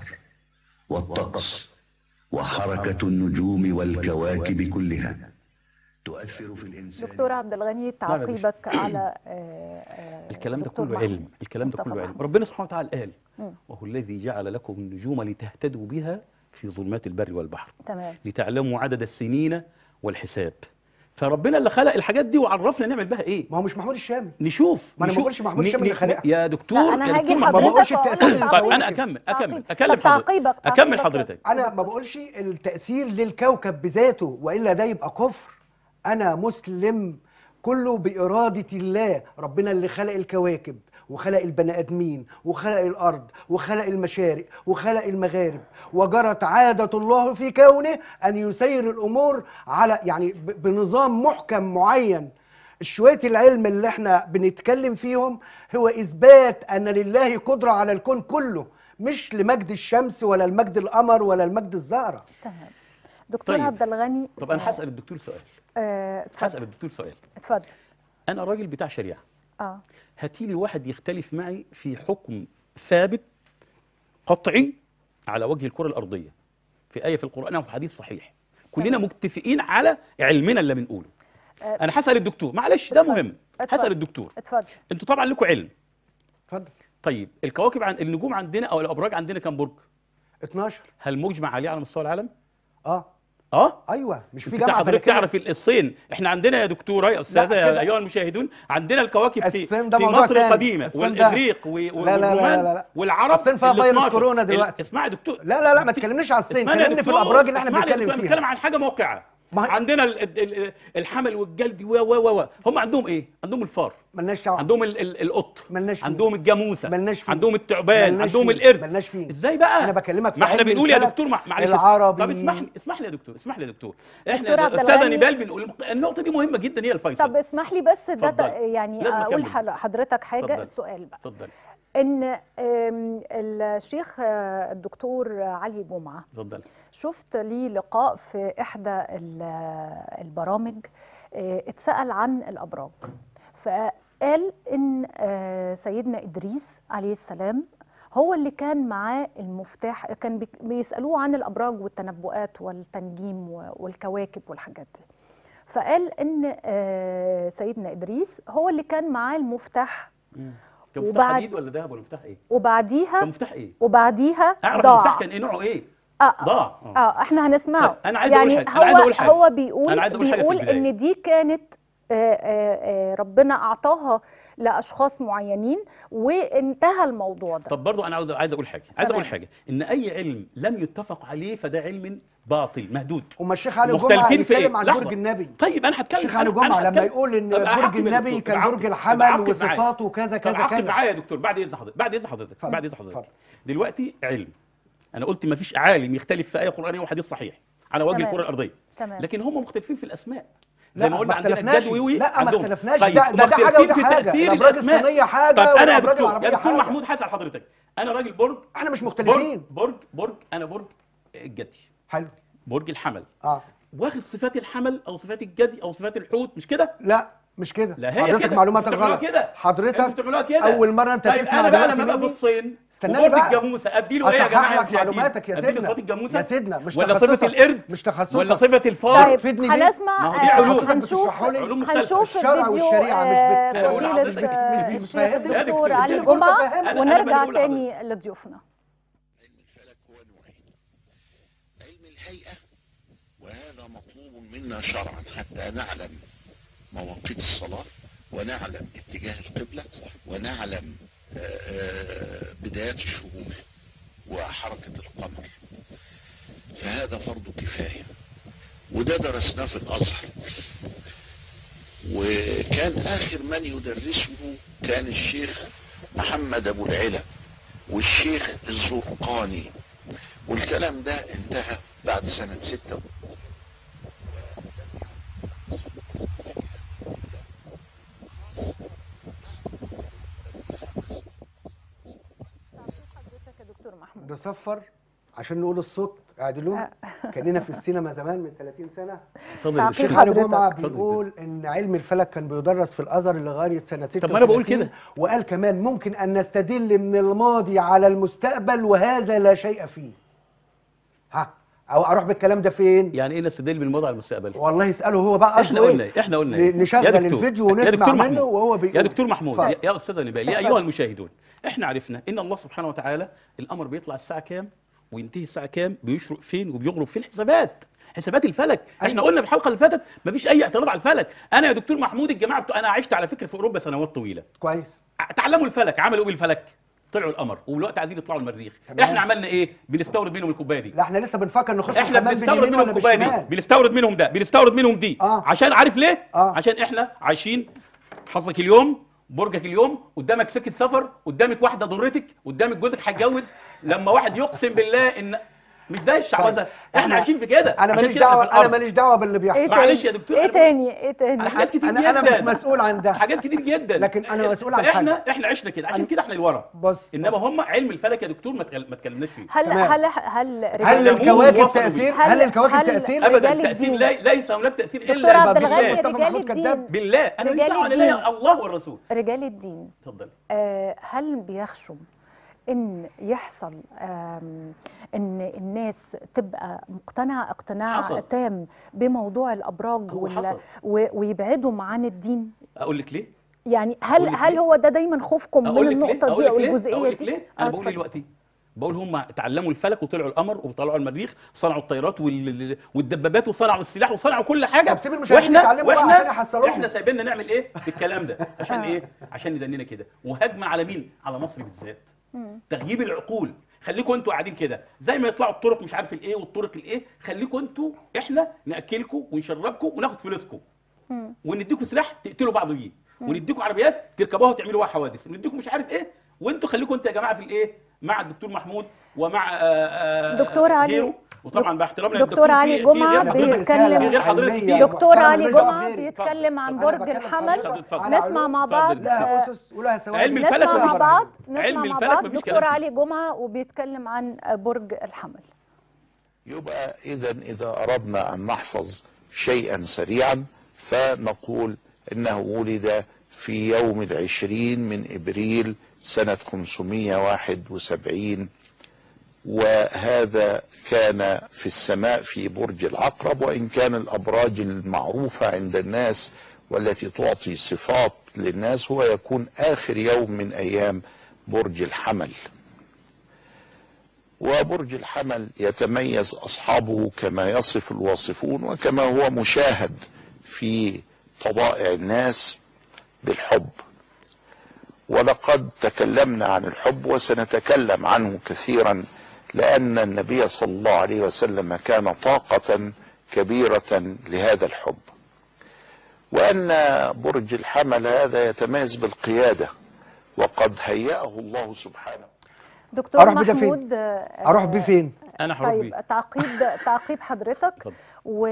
والطقس وحركه النجوم والكواكب كلها تؤثر في الانسان دكتور عبد الغني يا باشا. تعقيبك على آه، آه، الكلام ده دكتور كله محمود. علم الكلام ده مصطفى كله علم محمود. ربنا سبحانه وتعالى قال مم. وهو الذي جعل لكم النجوم لتهتدوا بها في ظلمات البر والبحر تمام لتعلموا عدد السنين والحساب فربنا اللي خلق الحاجات دي وعرفنا نعمل بها ايه ما هو مش محمود الشامي نشوف ما أنا ما نشوف- بقولش محمود ن- الشامي اللي ن- خلقها. يا دكتور لا انا يا هاجي دكتور لحضرتك محمود بقولش وأقول التأثير لك اللي طيب بقول انا لك. اكمل تعقيب. اكمل طب اكلم حضرتك تعقيبك اكمل تعقيبك حضرتك انا ما بقولش التاثير للكوكب بذاته والا ده يبقى كفر انا مسلم كله باراده الله ربنا اللي خلق الكواكب وخلق البني ادمين وخلق الارض وخلق المشارق وخلق المغارب وجرت عاده الله في كونه ان يسير الامور على يعني ب- بنظام محكم معين شويه العلم اللي احنا بنتكلم فيهم هو اثبات ان لله قدره على الكون كله مش لمجد الشمس ولا لمجد القمر ولا لمجد الزهره تمام دكتور طيب. عبد الغني طب انا آه، هسال الدكتور سؤال آه، هسال اتفضل الدكتور سؤال اتفضل انا راجل بتاع شريعه اه هاتي لي واحد يختلف معي في حكم ثابت قطعي على وجه الكره الارضيه في ايه في القران او في حديث صحيح كلنا تمام. متفقين على علمنا اللي بنقوله آه، انا هسال الدكتور معلش ده اتفضل. مهم اتفضل. هسال الدكتور اتفضل انتوا طبعا لكم علم اتفضل طيب الكواكب عن النجوم عندنا او الابراج عندنا كام برج 12 هل مجمع عليه على مستوى العالم اه اه ايوه مش في انت جامعه حضرتك فلكية؟ تعرف الصين احنا عندنا يا دكتوره يا استاذه لا، يا كده. ايها المشاهدون عندنا الكواكب في الصين ده في موضوع مصر تاني. القديمه الصين ده- والاغريق و- لا، لا، لا، والرومان لا، لا. والعرب الصين فيها ال فيروس 12. كورونا ال- دلوقتي. اسمعي يا دكتور لا لا لا ما تكلمنيش على الصين اسمعني يا كلمني في دكتور. الابراج اللي احنا اسمعني يا بنتكلم دكتور، فيها بنتكلم عن حاجه موقعه ما هي- عندنا ال- ال- ال- الحمل والجلد و و و هم عندهم ايه عندهم الفار ملناش دعوه عندهم ال- ال- القط ملناش فيه. عندهم الجاموسه ملناش فيه. عندهم التعبان ملناش عندهم فيه. القرد ملناش فيه. ازاي بقى أنا بكلمك في ما احنا علم بنقول يا الفلك دكتور مع- معلش العربي. طب اسمح لي اسمح لي يا دكتور اسمح لي يا دكتور دكتور احنا عبد استاذه الغني. نبال بنقول النقطه دي مهمه جدا هي الفيصل طب اسمح لي بس ده اتفضل. يعني لازم اقول أكمل. حل- حضرتك حاجه اتفضل. السؤال بقى اتفضل ان آم، الشيخ آه، الدكتور علي جمعه اتفضل شفت ليه لقاء في احدى ال- البرامج آه، اتسال عن الابراج فقال ان آه، سيدنا ادريس عليه السلام هو اللي كان معاه المفتاح كان بيك- بيسالوه عن الابراج والتنبؤات والتنجيم و- والكواكب والحاجات دي فقال ان آه، سيدنا ادريس هو اللي كان معاه المفتاح كان مفتاح وبعد- حديد ولا ذهب ولا مفتاح ايه؟ وبعديها كان مفتاح ايه؟ وبعديها اعرف ضاع المفتاح كان ايه نوعه ايه؟ آه ضاع اه, آه احنا هنسمعه طيب، أنا عايز أقول يعني حاجة، أنا عايز هو أقول حاجة. هو بيقول أنا عايز أقول حاجة في بيقول البداية. ان دي كانت آه آه آه ربنا اعطاها لاشخاص معينين وانتهى الموضوع ده طب برضو انا عاوز عايز اقول حاجه عايز تمام. اقول حاجه ان اي علم لم يتفق عليه فده علم باطل مهدود وما الشيخ علي جمعه مختلفين في ايه؟ يتكلم عن لحظة. برج النبي طيب انا هتكلم الشيخ علي أنا- أنا جمعه لما هتكلم. يقول ان طب برج أعقب يا النبي دكتور، كان طب برج أعقب. طب الحمل أعقب معايا. وصفاته كذا طب كذا عقد كذا معايا يا دكتور بعد اذن حضرتك بعد اذن حضرتك اتفضل. بعد اذن حضرتك اتفضل. دلوقتي علم انا قلت ما فيش عالم يختلف في ايه قرانيه وحديث صحيح على وجه تمام. الكره الارضيه تمام لكن هم مختلفين في الاسماء لا، زي ما قلنا ما عندنا اختلفناش. الجد وي لا، ما عندهم. اختلفناش. طيب ده- ده- هم ده حاجة مختلفين وده في حاجة. تأثير الأبراج الأسماء. الصينية حاجة طب انا يا والأبراج دكتور العربية يا دكتور حاجة. محمود هسأل حضرتك انا راجل برج احنا مش برج مختلفين برج برج انا برج الجدي حلو برج الحمل اه واخد صفات الحمل او صفات الجدي او صفات الحوت مش كده لا مش كده لا هي حضرتك كده معلوماتك انتوا بتعملوها غلط كده حضرتك انتوا بتعملوها كده اول مره انت طيب تسمع انا بقى دلوقتي لما ابقى في مني الصين استناني وبرج بقى. الجاموسه اديله ايه يا أصحح جماعه يا لك مشاهدين معلوماتك يا اديله سيدنا. صفات الجاموسه يا سيدنا، مش ولا تخصصك. صفه القرد مش تخصصك. ولا صفه الفار طيب فدني بيه. هنسمع ما هو دي آه، علوم. حضرتك هنشوف بتشرحوا لي علوم مختلفة. هنشوف الشرع الفيديو والشريعة مش آه، بت- أنا بقول فضيلة لحضرتك آه، مش الشيخ فاهمني. يا الدكتور دكتور، علي اديني فرصة جمعة أفهمك. أنا- أنا ونرجع بقول لحضرتك. تاني لضيوفنا علم الفلك هو نوعين علم الهيئة وهذا مطلوب منا شرعا حتى نعلم مواقيت الصلاة ونعلم اتجاه القبلة ونعلم آه، آه، بدايات الشهور وحركة القمر فهذا فرض كفاية وده درسناه في الأزهر وكان آخر من يدرسه كان الشيخ محمد أبو العلا والشيخ الزرقاني والكلام ده انتهى بعد سنة ستة حضرتك يا دكتور محمود نصفر عشان نقول الصوت اعدلوه كاننا في السينما زمان من 30 سنه اتفضل يا تعقيب دكتور. الشيخ علي حضرتك. جمعه اتفضل. بيقول ان علم الفلك كان بيدرس في الازهر لغايه سنه 36 ما أنا بقول كده. وقال كمان ممكن ان نستدل من الماضي على المستقبل وهذا لا شيء فيه ها او اروح بالكلام ده فين يعني ايه نستدل بالماضي على المستقبل والله اساله هو بقى احنا قصده قلنا ايه إيه؟ احنا قلنا إيه؟ ن- نشغل يا دكتور- الفيديو يا ونسمع دكتور منه محمود. وهو بيقول يا دكتور محمود اتفضل. يا, يا استاذ نبال يا ايها المشاهدون احنا عرفنا ان الله سبحانه وتعالى القمر بيطلع الساعه كام وينتهي الساعه كام بيشرق فين وبيغرب فين حسابات حسابات الفلك احنا أيوة. قلنا في الحلقه اللي فاتت مفيش اي اعتراض على الفلك انا يا دكتور محمود الجماعه بتوع انا عشت على فكره في اوروبا سنوات طويله كويس تعلموا الفلك عملوا ايه بالفلك طلعوا القمر والوقت عايزين يطلعوا المريخ تمام. احنا عملنا ايه بنستورد منهم الكوبايه دي لا احنا لسه بنفكر نخش احنا الحمام بنستورد باليمين منهم ولا الكوبايه دي بالشمال بنستورد منهم ده بنستورد منهم دي آه. عشان عارف ليه آه. عشان احنا عايشين حظك اليوم برجك اليوم قدامك سكه سفر قدامك واحده ضرتك قدامك جوزك هيتجوز لما واحد يقسم بالله ان مش ده الشعوذه طيب. احنا أنا- عايشين في كده انا عشان ماليش كده دعوه في انا الأرض. ماليش دعوه باللي ايه بيحصل تاني معلش يا دكتور، ايه أنا تاني ايه تاني على حاجات كتير انا جدا انا مش مسؤول عن ده حاجات كتير جدا لكن أنا مسؤول عن فاحنا حاجة. احنا عشنا كده عشان أنا- كده احنا لورا بص انما بص. هم علم الفلك يا دكتور ما تكل- ما اتكلمناش فيه هل تمام. هل هل هل رجال علموه الكواكب ووصلوا تاثير بيه. هل هل- الكواكب هل- تاثير ابدا رجال التاثير الدين. لا ليس هناك تاثير دكتور الا عبد بالله. الغني مصطفى رجال محمود كذاب. الدين بالله انا ماليش رجال دعوه انا الدين. ليا الله والرسول رجال الدين اتفضل آه، هل بيخشوا ان يحصل آم، ان الناس تبقى مقتنعه اقتناع حصل. تام بموضوع الابراج هو ولا حصل. و- ويبعدهم عن الدين اقول لك ليه يعني أقول هل لك هل ليه؟ هو ده دايما خوفكم من اقول لك ليه النقطه اقول دي لك او ليه الجزئيه اقول لك دي ليه انا آه، بقول ايه اتفضل. دلوقتي بقول هم تعلموا الفلك وطلعوا القمر وطلعوا المريخ صنعوا الطيارات وال- والدبابات وصنعوا السلاح وصنعوا كل حاجه طب سيب المشاهدين يتعلموا بقى عشان يحصلوهم. احنا سايبيننا نعمل ايه في الكلام ده عشان آه. ايه عشان ندننا كده وهجمه على مين على مصر بالذات تغييب العقول خليكم انتوا قاعدين كده زي ما يطلعوا الطرق مش عارف الايه والطرق الايه خليكم انتوا احنا ناكلكم ونشربكم وناخد فلوسكم ونديكم سلاح تقتلوا بعض بيه ونديكم عربيات تركبوها وتعملوا بيها حوادث ونديكم مش عارف ايه وانتوا خليكم انتوا يا جماعه في الايه مع الدكتور محمود ومع آه، آه، دكتور علي- غيره وطبعا باحترامنا دكتور علي جمعة في غير حضرتك بيتكلم- في غير حضرتك علمية. كتير دكتور محترم علي ملوش دعوة جمعه بغيري. بيتكلم عن أنا برج بكلم الحمل حضرتك اتفضل. على نسمع علوم مع بعض لها آه، اسس ولها ثوابت علم الفلك نسمع مفيش مع كلام بعض فيه. علم نسمع مع الفلك بعض مفيش دكتور كلام فيه. علي جمعه وبيتكلم عن برج الحمل يبقى إذا إذا أردنا أن نحفظ شيئا سريعا فنقول إنه ولد في يوم العشرين من إبريل سنة 571 وهذا كان في السماء في برج العقرب وإن كان الأبراج المعروفة عند الناس والتي تعطي صفات للناس هو يكون آخر يوم من أيام برج الحمل وبرج الحمل يتميز اصحابه كما يصف الواصفون وكما هو مشاهد في طبائع الناس بالحب ولقد تكلمنا عن الحب وسنتكلم عنه كثيرا لان النبي صلى الله عليه وسلم كان طاقه كبيره لهذا الحب وان برج الحمل هذا يتميز بالقياده وقد هيأه الله سبحانه دكتور أروح بده فين؟ محمود آه، اروح بيه فين انا هروح طيب بيه تعقيب تعقيب حضرتك اتفضل. و...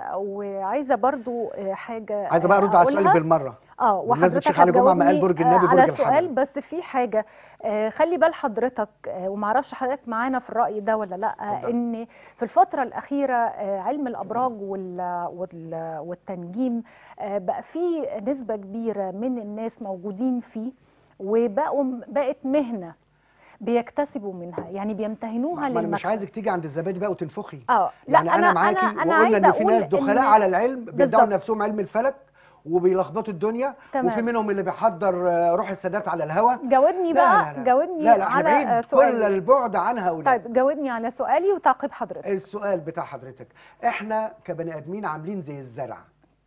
وعايزه برضو آه، حاجه عايزه بقى ارد على السؤال أقولها. بالمره اه بمناسبة وحضرتك الشيخ علي جمعة ما قال هتجاوبني برج النبي آه، على برج السؤال الحمل. بس في حاجه آه، خلي بال حضرتك آه، ومعرفش حضرتك معانا في الراي ده ولا لا اتفضل. ان في الفتره الاخيره آه، علم الابراج وال... وال... والتنجيم آه، بقى في نسبه كبيره من الناس موجودين فيه وبقوا بقت مهنه بيكتسبوا منها يعني بيمتهنوها ما انا مش للمكسب عايزك تيجي عند الزبادي بقى وتنفخي اه يعني انا, معاكي وقلنا عايزة ان في أقول ناس دخلاء إن- على العلم بيدعوا بالظبط. نفسهم علم الفلك وبيلخبطوا الدنيا تمام. وفي منهم اللي بيحضر آه، روح السادات على الهوا جاوبني لا بقى لا لا جاوبني لا لا احنا على آه، بعيد كل سؤالي البعد عن هؤلاء طيب جاوبني على سؤالي وتعقيب حضرتك السؤال بتاع حضرتك احنا كبني ادمين عاملين زي الزرع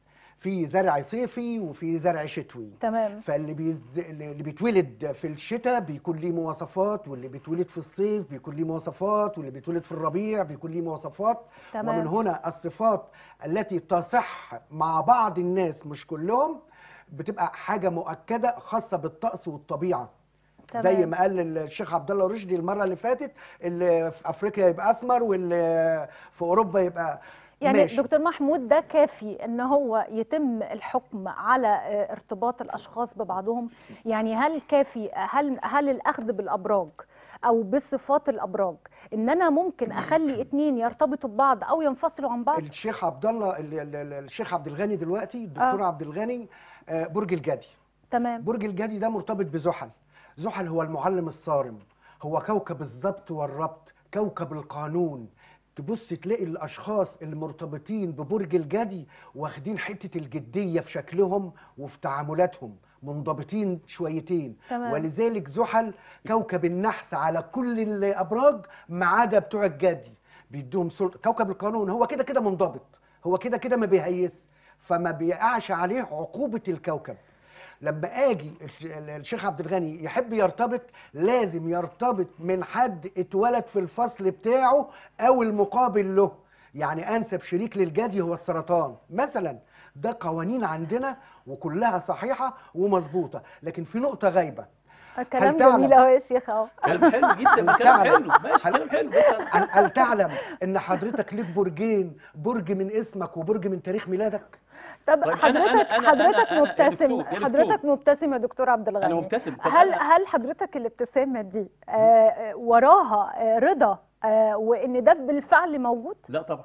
في زرع صيفي وفي زرع شتوي تمام فاللي بي... اللي بيتولد في الشتاء بيكون ليه مواصفات واللي بيتولد في الصيف بيكون ليه مواصفات واللي بيتولد في الربيع بيكون ليه مواصفات تمام. ومن هنا الصفات التي تصح مع بعض الناس مش كلهم بتبقى حاجة مؤكدة خاصة بالطقس والطبيعة تمام. زي ما قال الشيخ عبد الله رشدي المرة اللي فاتت اللي في أفريقيا يبقى أسمر واللي في أوروبا يبقى يعني ماشي. دكتور محمود ده كافي ان هو يتم الحكم على آه، ارتباط الاشخاص ببعضهم يعني هل كافي هل هل الاخذ بالابراج او بصفات الابراج ان انا ممكن اخلي اتنين يرتبطوا ببعض او ينفصلوا عن بعض الشيخ عبد الله ال- ال- ال- الشيخ عبد الغني دلوقتي الدكتور آه. عبد الغني آه، برج الجدي تمام برج الجدي ده مرتبط بزحل زحل هو المعلم الصارم هو كوكب الضبط والربط كوكب القانون تبص تلاقي الاشخاص المرتبطين ببرج الجدي واخدين حته الجديه في شكلهم وفي تعاملاتهم منضبطين شويتين تمام. ولذلك زحل كوكب النحس على كل الابراج ما عدا بتوع الجدي بيدوهم سلطه كوكب القانون هو كده كده منضبط هو كده كده ما بيهيس فما بيقعش عليه عقوبه الكوكب لما اجي الش- الشيخ عبد الغني يحب يرتبط لازم يرتبط من حد اتولد في الفصل بتاعه او المقابل له يعني انسب شريك للجدي هو السرطان مثلا ده قوانين عندنا وكلها صحيحه ومظبوطه لكن في نقطه غايبه كلام تعلم- جميل اهو يا شيخ اهو كلام حلو جدا كلام تعلم. حلو ماشي هل- كلام حلو بس هل هل تعلم ان حضرتك ليك برجين برج من اسمك وبرج من تاريخ ميلادك طب طيب أنا- حضرتك أنا- أنا- حضرتك أنا- يا مبتسم دكتور- يا دكتور. حضرتك مبتسم يا دكتور عبد الغني انا مبتسم طب هل أنا- هل حضرتك الابتسامه دي آه، آه، وراها آه، رضا آه، وان ده بالفعل موجود لا طبعا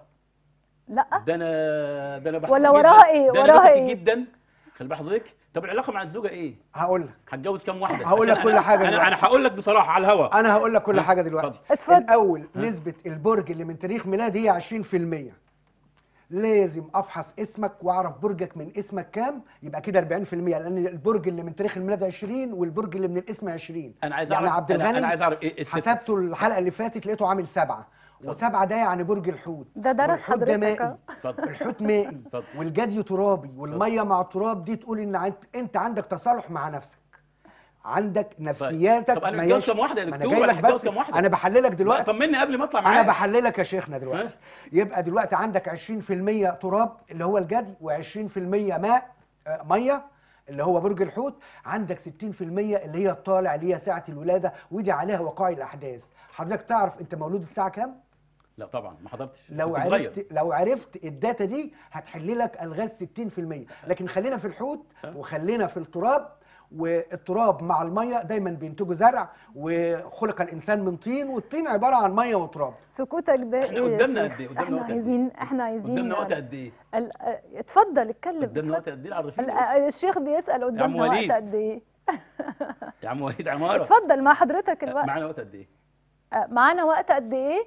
لا ده انا ده انا بحبك ولا جداً. وراها إيه؟ ده انا وراها بحبك إيه؟ جدا خلي بال حضرتك طب العلاقه مع الزوجه ايه هقول لك هتجوز كام واحده هقول لك عشان كل أنا- حاجة انا دلوقتي. انا هقول لك بصراحه على الهوا انا هقول لك كل ها؟ حاجه دلوقتي اتفضل. اتفضل. الاول نسبه البرج اللي من تاريخ ميلادي هي 20% لازم افحص اسمك واعرف برجك من اسمك كام يبقى كده 40% لان البرج اللي من تاريخ الميلاد 20 والبرج اللي من الاسم 20 انا عايز يعني اعرف عبد أنا- الغني انا عايز اعرف ايه الست حسبته الحلقه اللي فاتت لقيته عامل سبعه وسبعه ده يعني برج الحوت ده درس والحوت ده حضرتك مائي أهو. اتفضل الحوت مائي اتفضل. والجدي ترابي والميه مع التراب دي تقول ان عن- انت عندك تصالح مع نفسك عندك نفسياتك طب أنا ما متجوز هياش- كام واحدة يا ما دكتور؟ انا جاي ولا لك هتجوز بس كام واحدة؟ انا بحللك لا دلوقتي طمني قبل ما اطلع انا معاك بحللك يا شيخنا دلوقتي ها؟ يبقى دلوقتي عندك 20% تراب اللي هو الجدي و20% ماء آه، ميه اللي هو برج الحوت عندك 60% اللي هي الطالع اللي هي ساعه الولاده ودي عليها وقائع الاحداث حضرتك تعرف انت مولود الساعه كام لا طبعا ما حضرتش لو كنت صغير. عرفت لو عرفت الداتا دي هتحل لك الغاز 60% لكن خلينا في الحوت وخلينا في التراب والتراب مع الميه دايما بينتجوا زرع وخلق الانسان من طين والطين عباره عن ميه وتراب سكوتك ده إحنا ايه يا قدامنا شيخ؟ قد إيه؟ قدامنا احنا وقت قد إيه؟ عايزين احنا عايزين قدامنا وقت يعني- قد ايه ال- آه، اتفضل اتكلم قدامنا وقت اتفضل. قد ايه على الرصيف ال- بس؟ آه، الشيخ بيسأل قدامنا وقت وليد. قد ايه يا عم وليد عماره اتفضل مع حضرتك الوقت معانا وقت قد ايه آه، معانا وقت قد ايه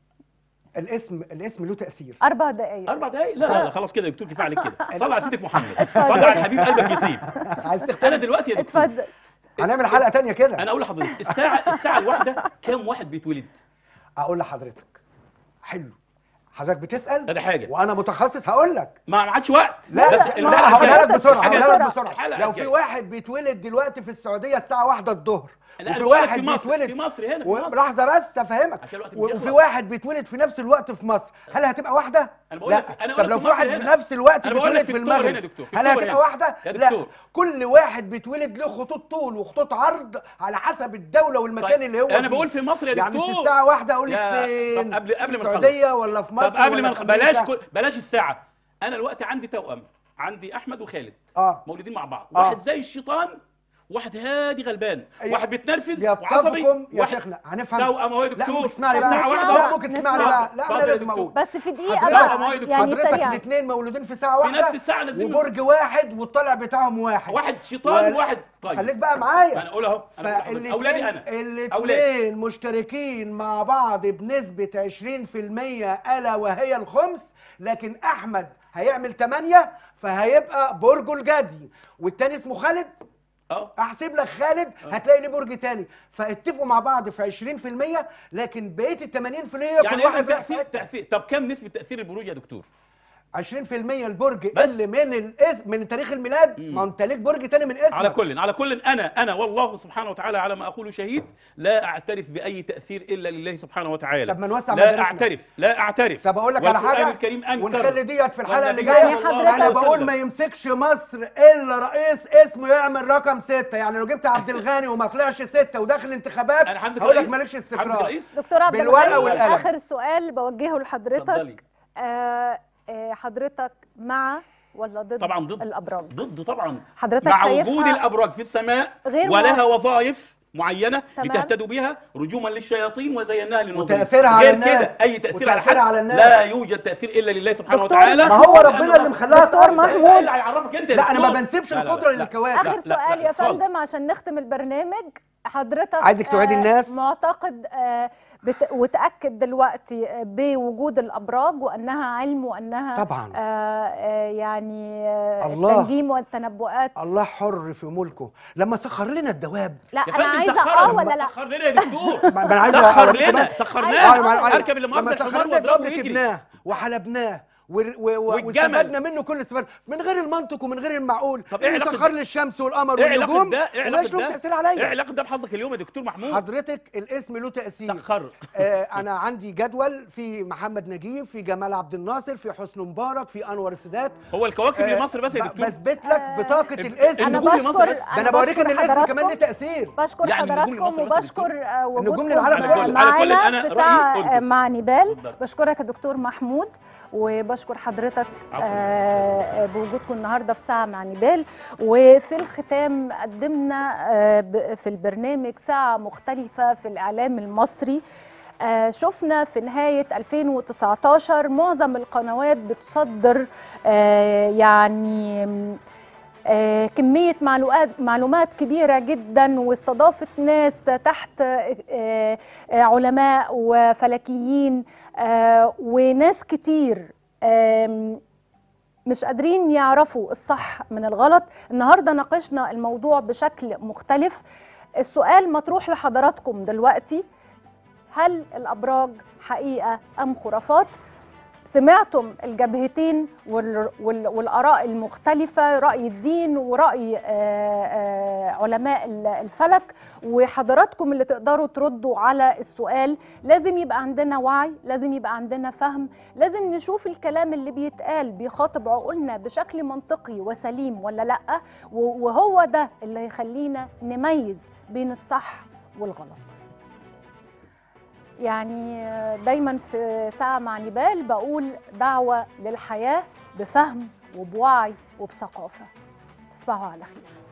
الاسم الاسم له تاثير اربع دقائق اربع دقايق لا لا, لا خلاص كده يا دكتور كفايه عليك كده صلي على سيدك محمد صلي على الحبيب قلبك يطيب عايز انا تختلف دلوقتي يا دكتور اتفضل هنعمل حلقه تانية كده انا اقول لحضرتك الساعه الساعه الواحده كام واحد بيتولد اقول لحضرتك حلو حضرتك بتسال ده حاجة. وانا متخصص هقول لك ما ما عادش وقت لا بس لا الحلقة لا هقولها لك الجاية. بسرعه الحاجة هقولها لك الجاية. بسرعه الحلقة لو في الجاية. واحد بيتولد دلوقتي في السعوديه الساعه واحدة الظهر لا، وفي أنا بقول لك واحد في مصر بيتولد في مصر هنا في و- مصر لحظه بس افهمك عشان الوقت و- وفي بيخلص. واحد بيتولد في نفس الوقت في مصر هل هتبقى واحده أنا بقول لا لك- أنا طب بقول لو لك في في واحد مصر في هنا. نفس الوقت أنا بقول لك بيتولد في في الدكتور المغرب هنا يا دكتور، في هل الدكتور هتبقى هنا. واحده يا لا دكتور. كل واحد بيتولد له خطوط طول وخطوط عرض على حسب الدوله والمكان طيب، اللي هو أنا فيه. بقول في مصر يا يعني دكتور. انت الساعه واحده اقول لك يا- فين طب قبل- قبل في ما نخلص. السعوديه ولا في مصر طب قبل ولا ما في نخ... بلاش أمريكا؟ كل... بلاش الساعه انا الوقت عندي توأم عندي احمد وخالد اه مولودين مع بعض آه. واحد زي الشيطان واحد هادي غلبان ي- واحد بيتنرفز وعصبي يتفقكم يا واحد شيخنا هنفهم توأم اهو يا لا دكتور ممكن تسمعني طب بقى ساعه واحده لا أهو. ممكن تسمعني نسمع. بقى لا اتفضل انا يا لازم دكتور. اقول بس في دقيقه حضرتك- لا، ما هو بقى يا دكتور. يعني حضرتك سريعا الاثنين مولودين في ساعه في واحده نفس الساعه لازم وبرج واحد والطالع بتاعهم واحد واحد شيطان وال- وواحد طيب خليك بقى معايا انا اقول اهو أنا بقول لحضرتك. اولادي انا أولادي. الاثنين مشتركين مع بعض بنسبة 20% ألا وهي الخمس لكن أحمد هيعمل 8 فهيبقى برجه الجدي والتاني اسمه خالد اه احسب لك خالد هتلاقي ليه برج تاني فاتفقوا مع بعض في 20% لكن بقيه ال 80% كل يعني ايه واحد رايح في تأثير حتة. تأثير طب كم نسبه تأثير البروج يا دكتور 20% البرج بس. اللي من الاسم من تاريخ الميلاد ما انت ليك برج تاني من اسمك على كل على كل انا انا والله سبحانه وتعالى على ما اقول شهيد لا اعترف باي تاثير الا لله سبحانه وتعالى طب ما نوسع لا مداركنا. اعترف لا اعترف طب اقول لك على والقرآن حاجه الكريم انكر ونخلي ديت في الحلقه اللي والنبي جايه صلى الله يعني انا عليه بقول وسلم. ما يمسكش مصر الا رئيس اسمه يعمل رقم ستة يعني لو جبت عبد الغني وما طلعش ستة وداخل انتخابات انا حمزه هقول لك رئيس مالكش حمزه استقرار رئيس دكتور عبد بالورقة الغني والقلم. اخر سؤال بوجهه اتفضلي. لحضرتك آه آه حضرتك مع ولا ضد طبعا ضد الابراج ضد طبعا حضرتك مع شايفها وجود الابراج في السماء غير ولها موافق. وظائف معينه تمام. لتهتدوا بها رجوما للشياطين وزيناها للنظرين وتأثيرها على غير الناس. كده اي تاثير على حد وتأثيرها على الناس. لا يوجد تاثير الا لله سبحانه دكتور وتعالى ما هو ربنا اللي مخلاها دكتور تأثر. محمود. ايه اللي هيعرفك انت يا لا انا ما دكتور؟ بنسيبش لا، لا، القدره لا، لا. للكواكب اخر لا، سؤال لا، يا اتفضل. فندم عشان نختم البرنامج حضرتك عايزك توعدي آه، الناس. معتقد آه، بت... وتاكد دلوقتي آه، بوجود الابراج وانها علم وانها طبعا آه آه يعني آه الله. التنجيم والتنبؤات الله حر في ملكه لما سخر لنا الدواب لا يا انا فندم عايزه سخرنا اه ولا لا سخر لنا يا دكتور ما انا عايز سخر أوريكي لنا بس. سخرناه أيوة، أيوة. اركب اللي لما مؤاخذة الحمار سخرنا واضربه الدواب ويجري ركبناه وحلبناه و- و- و- والجمل. واستفدنا منه كل استفاده من غير المنطق ومن غير المعقول طب إيه اللي علاقة سخر ده؟ لي الشمس والقمر ايه علاقه والنجوم ده ايه ومالش علاقه له ده تاثير ايه عليا علاقه ده بحظك اليوم يا دكتور محمود حضرتك الاسم له تاثير سخر آه انا عندي جدول في محمد نجيب في جمال عبد الناصر في حسن مبارك في انور السادات هو الكواكب آه، لمصر بس يا ب- دكتور بثبت لك بطاقه ال- الاسم انا النجوم لمصر بشكر بس. ده انا بوريك ان بشكر الاسم كمان ليه حضراتكم. تاثير بشكر يعني النجوم حضراتكم لمصر بس يا وبشكر آه، النجوم وجودكم للعالم كله. على كل- معانا أنا في رأيي ساعة قلته. آه، مع نيبال اتفضل. بشكرك يا دكتور محمود وبشكر حضرتك عفواً. آه، بوجودكم النهارده في ساعة مع نيبال وفي الختام قدمنا آه، ب- في البرنامج ساعة مختلفة في الإعلام المصري آه، شفنا في نهاية 2019 معظم القنوات بتصدر آه، يعني آه، كمية معلومات معلومات كبيرة جدا واستضافت ناس تحت آه، آه، علماء وفلكيين آه، وناس كتير آم، مش قادرين يعرفوا الصح من الغلط النهاردة ناقشنا الموضوع بشكل مختلف السؤال مطروح لحضراتكم دلوقتي هل الأبراج حقيقة أم خرافات؟ سمعتم الجبهتين وال- وال- والآراء المختلفة رأي الدين ورأي آه، آه، علماء ال- الفلك وحضراتكم اللي تقدروا تردوا على السؤال لازم يبقى عندنا وعي لازم يبقى عندنا فهم لازم نشوف الكلام اللي بيتقال بيخاطب عقولنا بشكل منطقي وسليم ولا لأ و- وهو ده اللي هيخلينا نميز بين الصح والغلط يعني دايما في ساعة مع نبال بقول دعوة للحياة بفهم وبوعي وبثقافة تصبحوا على خير